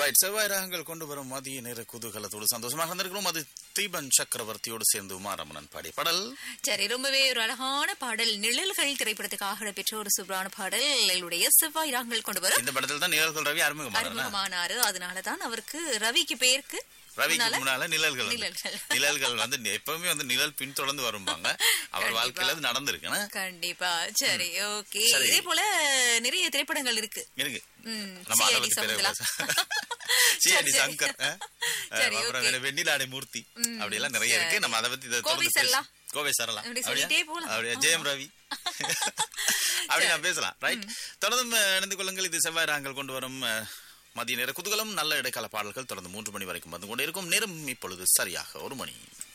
Right செவ்வாய் ராகங்கள் கொண்டு வரும் மதிய நேர குதூகலத்தோடு சந்தோஷமாக இருந்திருக்கிறோம் அது தீபன் சக்கரவர்த்தியோடு சேர்ந்து உமாரமணன் பாடிய பாடல் சரி ரொம்பவே ஒரு அழகான பாடல் நிழல்கள் திரைப்படத்துக்காக இடம்பெற்ற ஒரு சூப்பரான பாடல் எங்களுடைய செவ்வாய் ராகங்கள் கொண்டு வரும் இந்த படத்தில் தான் நிழல்கள் ரவி அறிமுகமான அறிமுகமானாரு அதனாலதான் அவருக்கு ரவிக்கு பேருக்கு ரவிக்கு முன்னால முன்னால நிழல்கள் வந்து. நிழல்கள். நிழல்கள் வந்து எப்பவுமே வந்து நிழல் பின்தொடர்ந்து வரும்பாங்க அவர் வாழ்க்கையில அது நடந்திருக்குன்னா கண்டிப்பா சரி ஓகே சரி. இதே போல நிறைய திரைப்படங்கள் இருக்கு இருக்கு ம், நம்ம அதை சிஐடி பத்தி பிறகு சமுதலா. பேசலாம். சிஐடி சரி, சங்கர் ஆ? சரி, அப்புறம் okay. வேற வெண்ணிலாடை மூர்த்தி அப்படி எல்லாம் நிறைய இருக்கு நம்ம அதை பத்தி இதை கோவை தொடர்ந்து சரளா. பேச- கோவை சரளா அப்படி அப்படியா? சொல்லிட்டே போலாம். அப்படியா ஜெயம் ரவி அப்படி நான் பேசலாம் ரைட் தொடர்ந்து அஹ், இணைந்து கொள்ளுங்கள் இது செவ்வாய் ராங்கள் கொண்டு வரும் அஹ், மதிய நேர குதூகலம் நல்ல இடைக்கால பாடல்கள் தொடர்ந்து மூன்று மணி வரைக்கும் வந்து கொண்டே இருக்கும் நேரம் இப்பொழுது சரியாக ஒரு மணி